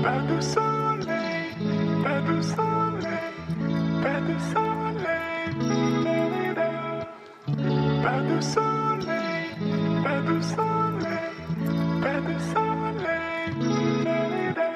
Pas de soleil, pas de soleil, pas de soleil, da-da-da. pas de soleil, pas de soleil, pas de soleil, da-da-da.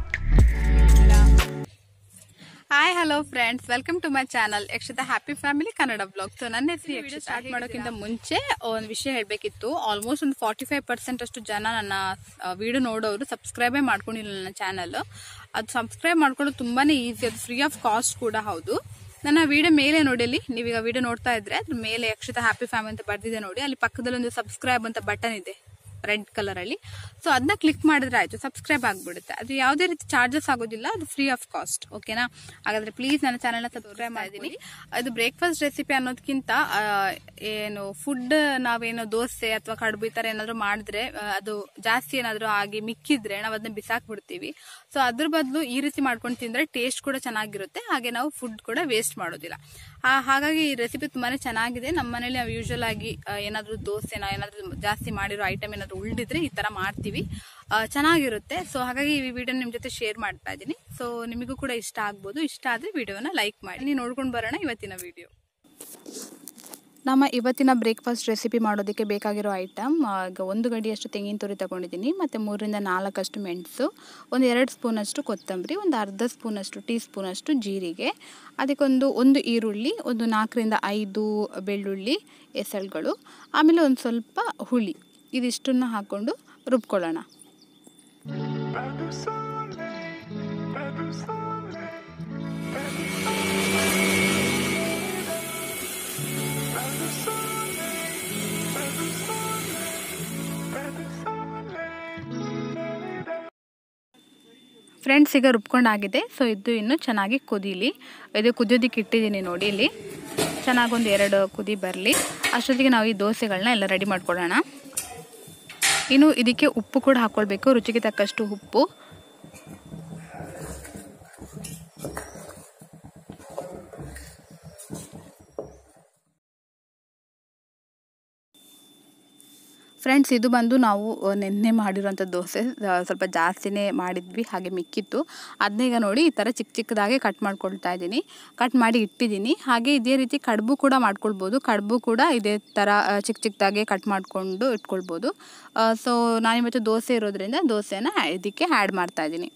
Hi hello friends welcome to my channel Yakshata happy family Kannada blog so ನನ್ನ ಹೆಸರು video start ಮಾಡೋಕ್ಕಿಂತ ಮುಂಚೆ ಒಂದು ವಿಷಯ ಹೇಳಬೇಕಿತ್ತು almost ಒಂದು forty five percent ಅಷ್ಟು ಜನ ನನ್ನ ವಿಡಿಯೋ ನೋಡೋರು ಸಬ್ಸ್ಕ್ರೈಬೇ ಮಾಡ್ಕೊಂಡಿಲ್ಲ ನನ್ನ ಚಾನಲ್ ಅದು ಸಬ್ಸ್ಕ್ರೈಬ್ ಮಾಡ್ಕೊಳ್ಳೋದು ತುಂಬಾನೇ ಈಸಿ ಅದು ಫ್ರೀ ಆಫ್ ಕಾಸ್ಟ್ ಕೂಡ ಹೌದು ನನ್ನ ವಿಡಿಯೋ ಮೇಲೆ ನೋಡಿ ಅಲ್ಲಿ ನೀವೀಗ ವಿಡಿಯೋ ನೋಡ್ತಾ ಇದ್ರೆ ಅದ್ರ ಮೇಲೆ ಯಕ್ಷತಾ ಹ್ಯಾಪಿ ಫ್ಯಾಮಿಲಿ ಅಂತ ಬರ್ದಿದೆ ನೋಡಿ ಅಲ್ಲಿ ಪಕ್ಕದಲ್ಲಿ ಒಂದು ಸಬ್ಸ್ಕ್ರೈಬ್ ಅಂತ ಬಟನ್ ಇದೆ ರೆಡ್ ಕಲರ್ ಅಲ್ಲಿ ಸೊ ಅದನ್ನ ಕ್ಲಿಕ್ ಮಾಡಿದ್ರೆ ಆಯ್ತು ಸಬ್ಸ್ಕ್ರೈಬ್ ಆಗ್ಬಿಡುತ್ತೆ ಅದು ಯಾವುದೇ ರೀತಿ ಚಾರ್ಜಸ್ ಆಗೋದಿಲ್ಲ ಅದು ಫ್ರೀ ಆಫ್ ಕಾಸ್ಟ್ ಓಕೆನಾ ಹಾಗಾದ್ರೆ ಪ್ಲೀಸ್ ನನ್ನ ಚಾನಲ್ನ ಸಬ್ಸ್ಕ್ರೈಬ್ ಮಾಡಿದ್ದೀನಿ ಅದು ಬ್ರೇಕ್ಫಾಸ್ಟ್ ರೆಸಿಪಿ ಅನ್ನೋದಕ್ಕಿಂತ ಆ, ಏನು ಫುಡ್ ನಾವೇನು ದೋಸೆ ಅಥವಾ ಕಡುಬು ಈ ತರ ಏನಾದ್ರು ಮಾಡಿದ್ರೆ ಆ, ಅದು ಜಾಸ್ತಿ ಏನಾದ್ರು ಆಗಿ ಮಿಕ್ಕಿದ್ರೆ ನಾವು ಅದನ್ನ ಬಿಸಾಕ್ಬಿಡ್ತೀವಿ ಸೊ ಅದ್ರ ಬದಲು ಈ ರೀತಿ ಮಾಡ್ಕೊಂಡು ತಿಂದ್ರೆ ಟೇಸ್ಟ್ ಕೂಡ ಚೆನ್ನಾಗಿರುತ್ತೆ ಹಾಗೆ ನಾವು ಫುಡ್ ಕೂಡ ವೇಸ್ಟ್ ಮಾಡೋದಿಲ್ಲ ಆ, ಹಾಗಾಗಿ ಈ ರೆಸಿಪಿ ತುಂಬಾನೇ ಚೆನ್ನಾಗಿದೆ ನಮ್ಮ ಮನೇಲಿ ನಾವು ಯೂಶಲ್ ಆಗಿ ಆ, ಏನಾದ್ರೂ ದೋಸೆನ ಏನಾದ್ರೂ ಜಾಸ್ತಿ ಮಾಡಿರೋ ಐಟಮ್ ಏನಾದ್ರು ಉಳಿದಿದ್ರೆ ಈ ತರ ಮಾಡ್ತೀವಿ ಆ, ಚೆನ್ನಾಗಿರುತ್ತೆ ಸೊ ಹಾಗಾಗಿ ಈ ವಿಡಿಯೋ ನಿಮ್ ಜೊತೆ ಶೇರ್ ಮಾಡ್ತಾ ಇದ್ದೀನಿ ಸೊ ನಿಮಗೂ ಕೂಡ ಇಷ್ಟ ಆಗ್ಬೋದು ಇಷ್ಟ ಆದ್ರೆ ವಿಡಿಯೋನ ಲೈಕ್ ಮಾಡಿ ನೀವು ನೋಡ್ಕೊಂಡು ಬರೋಣ ಇವತ್ತಿನ ವಿಡಿಯೋ ನಮ್ಮ ಇವತ್ತಿನ ಬ್ರೇಕ್ಫಾಸ್ಟ್ ರೆಸಿಪಿ ಮಾಡೋದಕ್ಕೆ ಬೇಕಾಗಿರೋ ಐಟಮ್ ಈಗ ಒಂದು ಗಡಿಯಷ್ಟು ತೆಂಗಿನ ತುರಿ ತಗೊಂಡಿದ್ದೀನಿ ಮತ್ತು ಮೂರರಿಂದ ನಾಲ್ಕಷ್ಟು ಮೆಣಸು ಒಂದು ಎರಡು ಸ್ಪೂನಷ್ಟು ಕೊತ್ತಂಬರಿ ಒಂದು ಅರ್ಧ ಸ್ಪೂನಷ್ಟು ಟೀ ಸ್ಪೂನಷ್ಟು ಜೀರಿಗೆ ಅದಕ್ಕೊಂದು ಒಂದು ಈರುಳ್ಳಿ ಒಂದು ನಾಲ್ಕರಿಂದ ಐದು ಬೆಳ್ಳುಳ್ಳಿ ಎಸಳುಗಳು ಆಮೇಲೆ ಒಂದು ಸ್ವಲ್ಪ ಹುಳಿ ಇದಿಷ್ಟನ್ನು ಹಾಕ್ಕೊಂಡು ರುಬ್ಕೊಳ್ಳೋಣ Pas de soleil, pas de soleil, pas de soleil. Pas de soleil, pas de soleil, pas de soleil. Friends ಈಗ ರುಬ್ಕೊಂಡಾಗಿದೆ ಸೊ ಇದು ಇನ್ನು ಚೆನ್ನಾಗಿ ಕುದೀಲಿ ಇದು ಕುದಿಯೋದಕ್ಕೆ ಇಟ್ಟಿದ್ದೀನಿ ನೋಡಿ ಇಲ್ಲಿ ಚೆನ್ನಾಗಿ ಒಂದು ಎರಡು ಕುದಿ ಬರಲಿ ಅಷ್ಟೊತ್ತಿಗೆ ನಾವು ಈ ದೋಸೆಗಳನ್ನ ಎಲ್ಲ ರೆಡಿ ಮಾಡ್ಕೊಳ್ಳೋಣ ಇನ್ನು ಇದಕ್ಕೆ ಉಪ್ಪು ಕೂಡ ಹಾಕ್ಕೊಳ್ಬೇಕು ರುಚಿಗೆ ತಕ್ಕಷ್ಟು ಉಪ್ಪು ಫ್ರೆಂಡ್ಸ್ ಇದು ಬಂದು ನಾವು ಅಹ್, ನೆನ್ನೆ ಮಾಡಿರೋಂಥ ದೋಸೆ ಅಹ್, ಸ್ವಲ್ಪ ಜಾಸ್ತಿನೇ ಮಾಡಿದ್ವಿ ಹಾಗೆ ಮಿಕ್ಕಿತ್ತು ಅದನ್ನ ಈಗ ನೋಡಿ ಈ ಥರ ಚಿಕ್ಕ ಚಿಕ್ಕದಾಗಿ ಕಟ್ ಮಾಡ್ಕೊಳ್ತಾ ಇದ್ದೀನಿ ಕಟ್ ಮಾಡಿ ಇಟ್ಟಿದ್ದೀನಿ ಹಾಗೆ ಇದೇ ರೀತಿ ಕಡುಬು ಕೂಡ ಮಾಡ್ಕೊಳ್ಬೋದು ಕಡುಬು ಕೂಡ ಇದೇ ಥರ ಅಹ್, ಚಿಕ್ಕ ಚಿಕ್ಕದಾಗಿ ಕಟ್ ಮಾಡಿಕೊಂಡು ಇಟ್ಕೊಳ್ಬೋದು ಸೊ ನಾನಿವತ್ತು ದೋಸೆ ಇರೋದ್ರಿಂದ ದೋಸೆನ ಇದಕ್ಕೆ ಆ್ಯಡ್ ಮಾಡ್ತಾ ಇದ್ದೀನಿ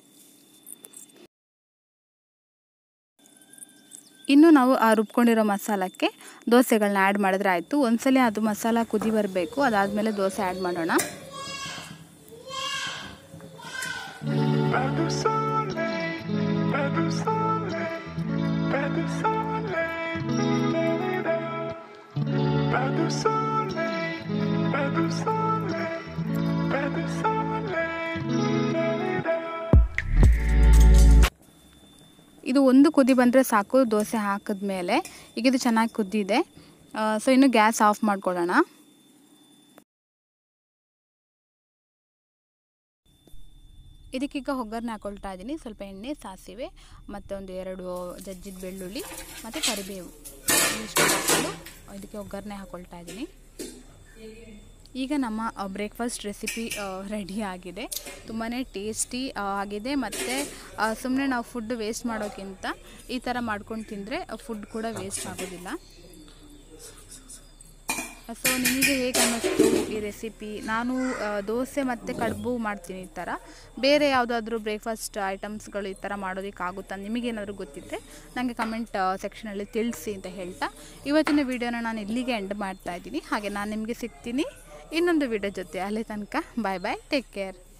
ಇನ್ನು ನಾವು ಆ ರುಬ್ಕೊಂಡಿರೋ ಮಸಾಲಕ್ಕೆ ದೋಸೆಗಳನ್ನ ಆ್ಯಡ್ ಮಾಡಿದ್ರೆ ಆಯಿತು ಒಂದ್ಸಲ ಅದು ಮಸಾಲ ಕುದಿ ಬರಬೇಕು ಅದಾದಮೇಲೆ ದೋಸೆ ಆ್ಯಡ್ ಮಾಡೋಣ Pas de soleil, pas de soleil, pas de soleil, da-da-da. Pas de soleil, pas de soleil, pas de soleil, da-da-da. ಇದು ಒಂದು ಕುದಿ ಬಂದರೆ ಸಾಕು ದೋಸೆ ಹಾಕಿದ್ಮೇಲೆ ಈಗ ಇದು ಚೆನ್ನಾಗಿ ಕುದ್ದಿದೆ ಸೊ ಇನ್ನು ಗ್ಯಾಸ್ ಆಫ್ ಮಾಡ್ಕೊಳ್ಳೋಣ ಇದಕ್ಕೀಗ ಒಗ್ಗರಣೆ ಹಾಕೊಳ್ತಾ ಇದ್ದೀನಿ ಸ್ವಲ್ಪ ಎಣ್ಣೆ ಸಾಸಿವೆ ಮತ್ತು ಒಂದು ಎರಡು ಜಜ್ಜಿದ ಬೆಳ್ಳುಳ್ಳಿ ಮತ್ತು ಕರಿಬೇವು ಇಷ್ಟು ಹಾಕೊಂಡು ಇದಕ್ಕೆ ಒಗ್ಗರಣೆ ಹಾಕೊಳ್ತಾ ಇದ್ದೀನಿ ಈಗ ನಮ್ಮ ಬ್ರೇಕ್ಫಾಸ್ಟ್ ರೆಸಿಪಿ ರೆಡಿ ಆಗಿದೆ ತುಂಬಾ ಟೇಸ್ಟಿ ಆಗಿದೆ ಮತ್ತು ಸುಮ್ಮನೆ ನಾವು ಫುಡ್ ವೇಸ್ಟ್ ಮಾಡೋಕ್ಕಿಂತ ಈ ಥರ ಮಾಡ್ಕೊಂಡು ತಿಂದರೆ ಫುಡ್ ಕೂಡ ವೇಸ್ಟ್ ಆಗೋದಿಲ್ಲ ಸೊ ನಿಮಗೆ ಹೇಗೆ ಅನ್ನಿಸ್ತು ಈ ರೆಸಿಪಿ ನಾನು ಆ, ದೋಸೆ ಮತ್ತು ಕಡುಬು ಮಾಡ್ತೀನಿ ಈ ಥರ ಬೇರೆ ಯಾವುದಾದ್ರೂ ಬ್ರೇಕ್ಫಾಸ್ಟ್ ಐಟಮ್ಸ್ಗಳು ಈ ಥರ ಮಾಡೋದಕ್ಕಾಗುತ್ತಾ ನಿಮಗೇನಾದರೂ ಗೊತ್ತಿದ್ದರೆ ನನಗೆ ಕಮೆಂಟ್ ಸೆಕ್ಷನಲ್ಲಿ ತಿಳಿಸಿ ಅಂತ ಹೇಳ್ತಾ ಇವತ್ತಿನ ವಿಡಿಯೋನ ನಾನು ಇಲ್ಲಿಗೆ ಎಂಡ್ ಮಾಡ್ತಾ ಇದ್ದೀನಿ ಹಾಗೆ ನಾನು ನಿಮಗೆ ಸಿಗ್ತೀನಿ ಇನ್ನೊಂದು ವಿಡಿಯೋ ಜೊತೆ ಅಲ್ಲಿ ತನಕ ಬಾಯ್ ಬಾಯ್ ಟೇಕ್ ಕೇರ್